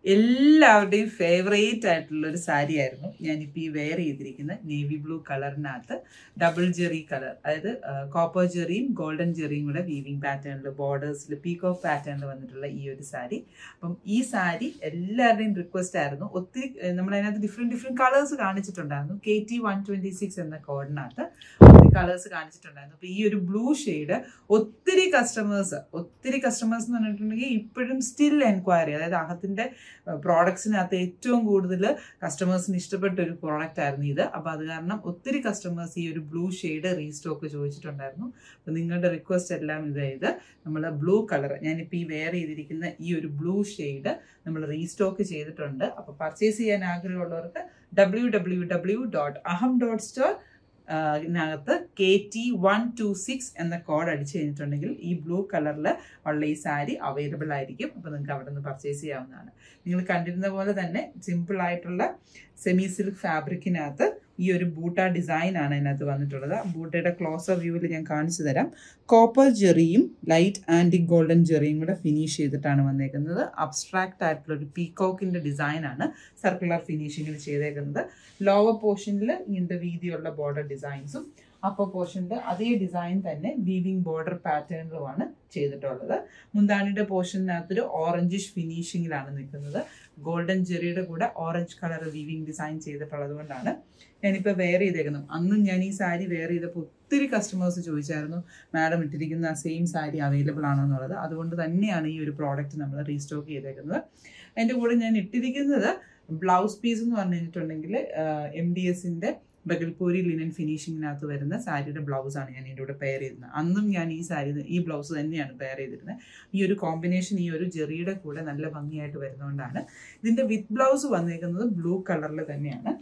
എല്ലാവരുടെയും ഫേവറേറ്റ് ആയിട്ടുള്ള ഒരു സാരി ആയിരുന്നു ഞാനിപ്പോൾ ഈ വെയർ ചെയ്തിരിക്കുന്ന നേവി ബ്ലൂ കളറിനകത്ത് ഡബിൾ ജെറി കളർ അതായത് കോപ്പർ ജെറിയും ഗോൾഡൻ ജെറിയും കൂടെ വീവിങ് പാറ്റേണിൽ ബോർഡേഴ്സിൽ പീക്കോക്ക് പാറ്റേണിൽ വന്നിട്ടുള്ള ഈ ഒരു സാരി അപ്പം ഈ സാരി എല്ലാവരുടെയും റിക്വസ്റ്റ് ആയിരുന്നു ഒത്തിരി ഏഹ്, നമ്മൾ അതിനകത്ത് ഡിഫറെൻറ്റ് ഡിഫറെൻറ്റ് കളേഴ്സ് കാണിച്ചിട്ടുണ്ടായിരുന്നു K T one twenty six എന്ന കോഡിനകത്ത് ഒത്തിരി കളേഴ്സ് കാണിച്ചിട്ടുണ്ടായിരുന്നു അപ്പോൾ ഈ ഒരു ബ്ലൂ ഷെയ്ഡ് ഒത്തിരി കസ്റ്റമേഴ്സ് ഒത്തിരി കസ്റ്റമേഴ്സ് എന്ന് പറഞ്ഞിട്ടുണ്ടെങ്കിൽ ഇപ്പോഴും സ്റ്റിൽ എൻക്വയറി അതായത് അകത്തിൻ്റെ പ്രോഡക്ട്സിനകത്ത് ഏറ്റവും കൂടുതൽ കസ്റ്റമേഴ്സിന് ഇഷ്ടപ്പെട്ട ഒരു പ്രോഡക്റ്റ് ആയിരുന്നു ഇത് അപ്പോൾ അത് കാരണം ഒത്തിരി കസ്റ്റമേഴ്സ് ഈ ഒരു ബ്ലൂ ഷെയ്ഡ് റീസ്റ്റോക്ക് ചോദിച്ചിട്ടുണ്ടായിരുന്നു അപ്പോൾ നിങ്ങളുടെ റിക്വസ്റ്റ് എല്ലാം ഇതായത് നമ്മൾ ബ്ലൂ കളർ ഞാനിപ്പോൾ ഈ വെയർ ചെയ്തിരിക്കുന്ന ഈ ഒരു ബ്ലൂ ഷെയ്ഡ് നമ്മൾ റീസ്റ്റോക്ക് ചെയ്തിട്ടുണ്ട് അപ്പോൾ പർച്ചേസ് ചെയ്യാൻ ആഗ്രഹമുള്ളവർക്ക് W W W dot Aham dot store ഇതിനകത്ത് K T one two six എന്ന കോഡ് അടിച്ചു കഴിഞ്ഞിട്ടുണ്ടെങ്കിൽ ഈ ബ്ലൂ കളറിൽ ഉള്ള ഈ സാരി അവൈലബിൾ ആയിരിക്കും അപ്പോൾ നിങ്ങൾക്ക് അവിടെ നിന്ന് പർച്ചേസ് ചെയ്യാവുന്നതാണ് നിങ്ങൾ കണ്ടിരുന്ന പോലെ തന്നെ സിമ്പിൾ ആയിട്ടുള്ള സെമി സിൽക്ക് ഫാബ്രിക്കിനകത്ത് ഈ ഒരു ബൂട്ട ഡിസൈൻ ആണ് ഇതിനകത്ത് വന്നിട്ടുള്ളത് ആ ബൂട്ടയുടെ ക്ലോസർ വ്യൂവിൽ ഞാൻ കാണിച്ചു തരാം കോപ്പർ ജെറിയും ലൈറ്റ് ആൻറ്റി ഗോൾഡൻ ജെറിയും കൂടെ ഫിനിഷ് ചെയ്തിട്ടാണ് വന്നേക്കുന്നത് അബ്സ്ട്രാക്റ്റ് ആയിട്ടുള്ള ഒരു പീകോക്കിൻ്റെ ഡിസൈൻ ആണ് സർക്കുലർ ഫിനിഷിങ്ങിൽ ചെയ്തേക്കുന്നത് ലോവർ പോർഷനിൽ ഇങ്ങനത്തെ വീതിയുള്ള ബോർഡർ ഡിസൈൻസും അപ്പർ പോർഷനിൽ അതേ ഡിസൈൻ തന്നെ വീവിംഗ് ബോർഡർ പാറ്റേണിലുമാണ് ചെയ്തിട്ടുള്ളത് മുന്താണിയുടെ പോർഷനകത്തൊരു ഓറഞ്ചിഷ് ഫിനിഷിങ്ങിലാണ് നിൽക്കുന്നത് ഗോൾഡൻ ജെറിയുടെ കൂടെ ഓറഞ്ച് കളർ വീവിംഗ് ഡിസൈൻ ചെയ്തിട്ടുള്ളത് കൊണ്ടാണ് ഞാനിപ്പോൾ വെയർ ചെയ്തേക്കുന്നത് അന്നും ഞാൻ ഈ സാരി വെയർ ചെയ്തപ്പോൾ ഒത്തിരി കസ്റ്റമേഴ്സ് ചോദിച്ചായിരുന്നു മാഡം ഇട്ടിരിക്കുന്ന സെയിം സാരി അവൈലബിൾ ആണോ എന്നുള്ളത് അതുകൊണ്ട് തന്നെയാണ് ഈ ഒരു പ്രോഡക്റ്റ് നമ്മൾ റീസ്റ്റോക്ക് ചെയ്തേക്കുന്നത് അതിൻ്റെ കൂടെ ഞാൻ ഇട്ടിരിക്കുന്നത് ബ്ലൗസ് പീസ് എന്ന് പറഞ്ഞു കഴിഞ്ഞിട്ടുണ്ടെങ്കിൽ എം ഡി എസിൻ്റെ ബഗൽപൂരി ലിനൻ ഫിനിഷിങ്ങിനകത്ത് വരുന്ന സാരിയുടെ ബ്ലൗസാണ് ഞാൻ ഇതിൻ്റെ കൂടെ പെയർ ചെയ്തിരുന്നത് അന്നും ഞാൻ ഈ സാരി ഈ ബ്ലൗസ് തന്നെയാണ് പെയർ ചെയ്തിരുന്നത് ഈ ഒരു കോമ്പിനേഷൻ ഈ ഒരു ജെറിയുടെ കൂടെ നല്ല ഭംഗിയായിട്ട് വരുന്നതുകൊണ്ടാണ് ഇതിൻ്റെ വിത്ത് ബ്ലൗസ് വന്നേക്കുന്നത് ബ്ലൂ കളറിൽ തന്നെയാണ്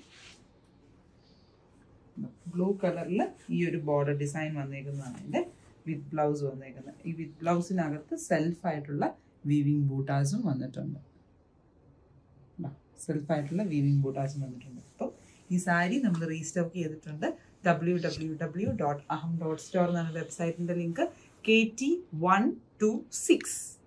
ബ്ലൂ കളറിൽ ഈ ഒരു ബോർഡർ ഡിസൈൻ വന്നേക്കുന്നതാണ് എൻ്റെ വിത്ത് ബ്ലൗസ് വന്നേക്കുന്നത് ഈ വിത്ത് ബ്ലൗസിനകത്ത് സെൽഫായിട്ടുള്ള വീവിങ് ബൂട്ടാസും വന്നിട്ടുണ്ട് സെൽഫായിട്ടുള്ള വീവിങ് ബൂട്ടാസും വന്നിട്ടുണ്ട് അപ്പോൾ ഈ സാരി നമ്മൾ റീസ്റ്റോക്ക് ചെയ്തിട്ടുണ്ട് W W W dot Aham dot store എന്നാണ് വെബ്സൈറ്റിൻ്റെ link K T one two six